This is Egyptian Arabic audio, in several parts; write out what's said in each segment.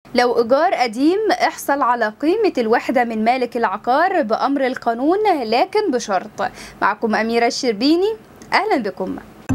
لو إيجار قديم احصل على قيمة الوحدة من مالك العقار بأمر القانون لكن بشرط معكم أميرة الشربيني أهلا بكم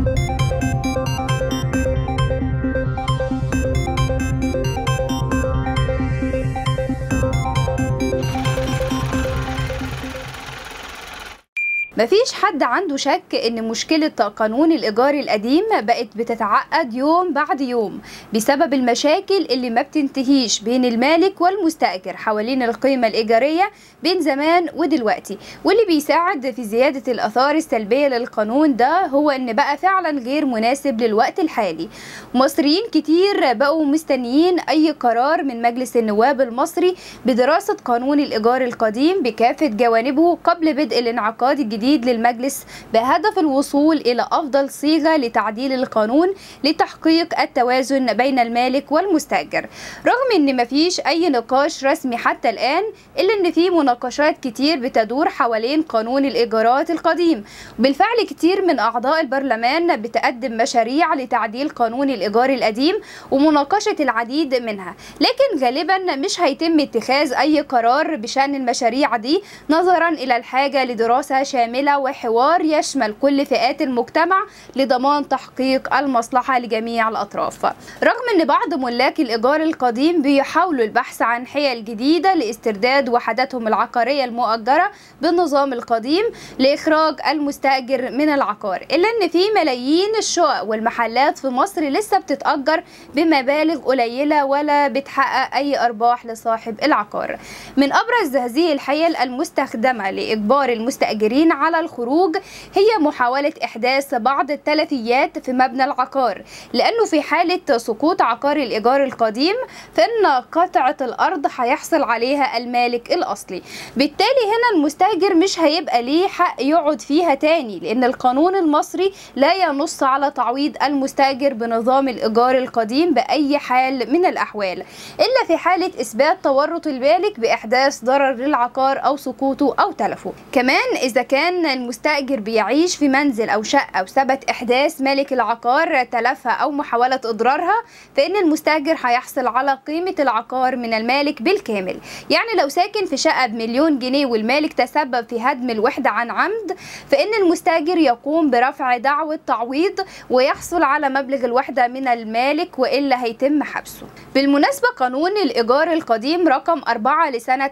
مفيش حد عنده شك ان مشكلة قانون الايجار القديم بقت بتتعقد يوم بعد يوم بسبب المشاكل اللي ما بتنتهيش بين المالك والمستأجر حوالين القيمة الايجارية بين زمان ودلوقتي واللي بيساعد في زيادة الاثار السلبية للقانون ده هو ان بقى فعلا غير مناسب للوقت الحالي مصريين كتير بقوا مستنيين اي قرار من مجلس النواب المصري بدراسة قانون الايجار القديم بكافة جوانبه قبل بدء الانعقاد الجديد جديد للمجلس بهدف الوصول إلى أفضل صيغة لتعديل القانون لتحقيق التوازن بين المالك والمستأجر رغم أن مفيش أي نقاش رسمي حتى الآن إلا أن في مناقشات كتير بتدور حوالين قانون الإيجارات القديم بالفعل كتير من أعضاء البرلمان بتقدم مشاريع لتعديل قانون الإيجار القديم ومناقشة العديد منها لكن غالبا مش هيتم اتخاذ أي قرار بشأن المشاريع دي نظرا إلى الحاجة لدراسة شاملة شاملة وحوار يشمل كل فئات المجتمع لضمان تحقيق المصلحة لجميع الأطراف رغم أن بعض ملاك الإيجار القديم بيحاولوا البحث عن حيل جديدة لاسترداد وحداتهم العقارية المؤجرة بالنظام القديم لإخراج المستأجر من العقار إلا أن في ملايين الشقق والمحلات في مصر لسه بتتأجر بمبالغ قليلة ولا بتحقق أي أرباح لصاحب العقار من أبرز هذه الحيل المستخدمة لإجبار المستأجرين على الخروج هي محاولة إحداث بعض التلفيات في مبنى العقار لأنه في حالة سقوط عقار الإيجار القديم فإن قطعة الأرض هيحصل عليها المالك الأصلي بالتالي هنا المستأجر مش هيبقى ليه حق يقعد فيها تاني لأن القانون المصري لا ينص على تعويض المستأجر بنظام الإيجار القديم بأي حال من الأحوال إلا في حالة إثبات تورط المالك بإحداث ضرر للعقار أو سقوطه أو تلفه كمان إذا كان كان المستأجر بيعيش في منزل أو شقة وثبت إحداث مالك العقار تلفها أو محاولة إضرارها فإن المستأجر هيحصل على قيمة العقار من المالك بالكامل يعني لو ساكن في شقة بمليون جنيه والمالك تسبب في هدم الوحدة عن عمد فإن المستأجر يقوم برفع دعوة تعويض ويحصل على مبلغ الوحدة من المالك وإلا هيتم حبسه بالمناسبة قانون الإيجار القديم رقم 4 لسنة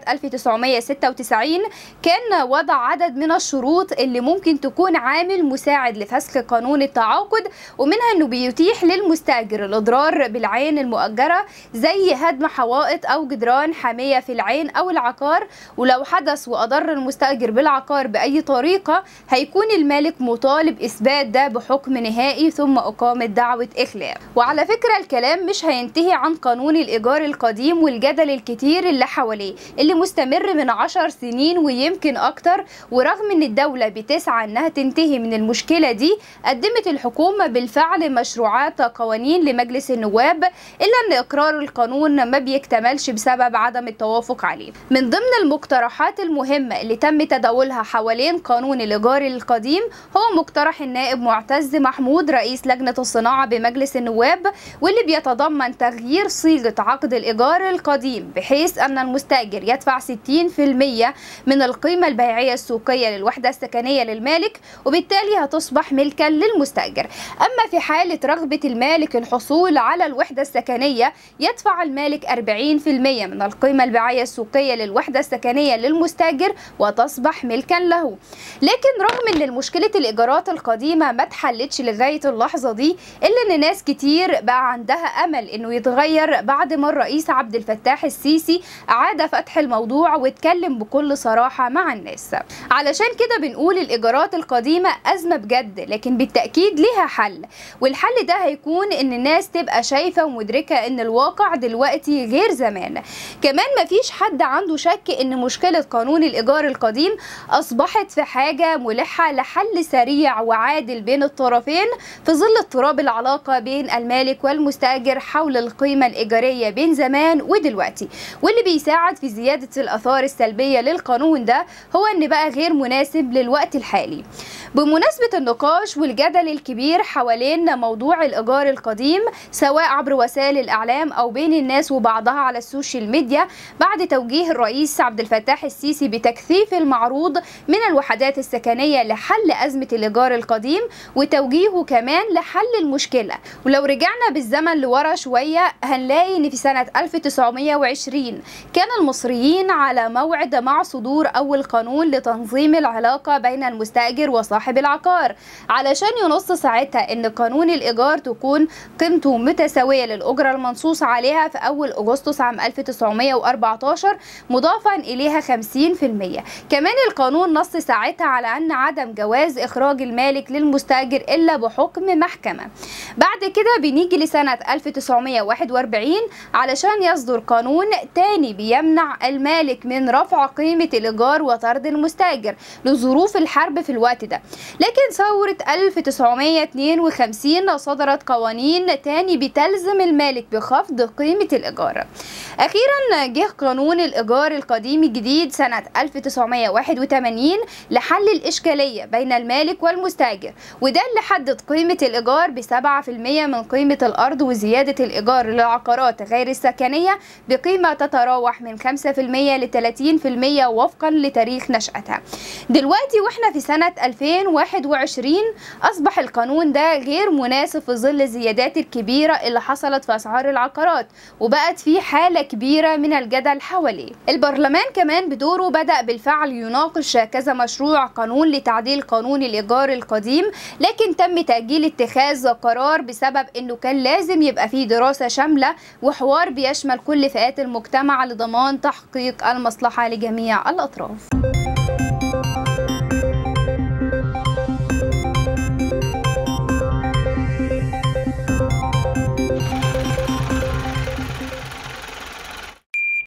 1996 كان وضع عدد من الشروط اللي ممكن تكون عامل مساعد لفسخ قانون التعاقد ومنها انه بيتيح للمستاجر الاضرار بالعين المؤجره زي هدم حوائط او جدران حاميه في العين او العقار ولو حدث واضر المستاجر بالعقار باي طريقه هيكون المالك مطالب اثبات ده بحكم نهائي ثم اقامه دعوه اخلاء وعلى فكره الكلام مش هينتهي عن قانون الايجار القديم والجدل الكتير اللي حواليه اللي مستمر من عشر سنين ويمكن اكتر ورغم ان الدولة بتسعى انها تنتهي من المشكلة دي قدمت الحكومة بالفعل مشروعات قوانين لمجلس النواب الا ان اقرار القانون ما بيكتملش بسبب عدم التوافق عليه من ضمن المقترحات المهمة اللي تم تداولها حوالين قانون الايجار القديم هو مقترح النائب معتز محمود رئيس لجنة الصناعة بمجلس النواب واللي بيتضمن تغيير صيغة عقد الايجار القديم بحيث ان المستاجر يدفع 60% من القيمة البيعية السوقية للوحدة السكنية للمالك وبالتالي هتصبح ملكا للمستأجر أما في حالة رغبة المالك الحصول على الوحدة السكنية يدفع المالك 40% من القيمة البيعية السوقية للوحدة السكنية للمستأجر وتصبح ملكا له لكن رغم ان مشكلة الإيجارات القديمة ما اتحلتش لغاية اللحظة دي إلا ان ناس كتير بقى عندها أمل انه يتغير بعد ما الرئيس عبد الفتاح السيسي أعاد فتح الموضوع واتكلم بكل صراحة مع الناس علشان كده بنقول الإيجارات القديمة أزمة بجد لكن بالتأكيد ليها حل والحل ده هيكون إن الناس تبقى شايفة ومدركة إن الواقع دلوقتي غير زمان كمان مفيش حد عنده شك إن مشكلة قانون الإيجار القديم أصبحت في حاجة ملحة لحل سريع وعادل بين الطرفين في ظل اضطراب العلاقة بين المالك والمستأجر حول القيمة الإيجارية بين زمان ودلوقتي واللي بيساعد في زيادة الآثار السلبية للقانون ده هو إن بقى غير مناسب مناسب للوقت الحالي بمناسبة النقاش والجدل الكبير حوالين موضوع الإيجار القديم سواء عبر وسائل الإعلام أو بين الناس وبعضها على السوشيال ميديا بعد توجيه الرئيس عبد الفتاح السيسي بتكثيف المعروض من الوحدات السكنية لحل أزمة الإيجار القديم وتوجيهه كمان لحل المشكلة ولو رجعنا بالزمن لورا شوية هنلاقي إن في سنة 1920 كان المصريين على موعد مع صدور أول قانون لتنظيم العلاقة بين المستأجر وصاحب العقار علشان ينص ساعتها إن قانون الإيجار تكون قيمته متساوية للأجرة المنصوص عليها في أول أغسطس عام 1914 مضافا إليها 50% كمان القانون نص ساعتها على أن عدم جواز إخراج المالك للمستأجر إلا بحكم محكمة بعد كده بنيجي لسنة 1941 علشان يصدر قانون تاني بيمنع المالك من رفع قيمة الإيجار وطرد المستأجر لظروف الحرب في الوقت ده لكن ثورة 1952 صدرت قوانين تاني بتلزم المالك بخفض قيمة الإيجار أخيرا جه قانون الإيجار القديم الجديد سنة 1981 لحل الإشكالية بين المالك والمستأجر وده اللي حدد قيمة الإيجار ب 7% من قيمة الأرض وزيادة الإيجار للعقارات غير السكنية بقيمة تتراوح من 5% ل 30% وفقا لتاريخ نشأتها دلوقتي واحنا في سنة 2021 أصبح القانون ده غير مناسب في ظل الزيادات الكبيرة اللي حصلت في أسعار العقارات وبقت في حالة كبيرة من الجدل حواليه البرلمان كمان بدوره بدأ بالفعل يناقش كذا مشروع قانون لتعديل قانون الإيجار القديم لكن تم تأجيل اتخاذ قرار بسبب أنه كان لازم يبقى فيه دراسة شاملة وحوار بيشمل كل فئات المجتمع لضمان تحقيق المصلحة لجميع الأطراف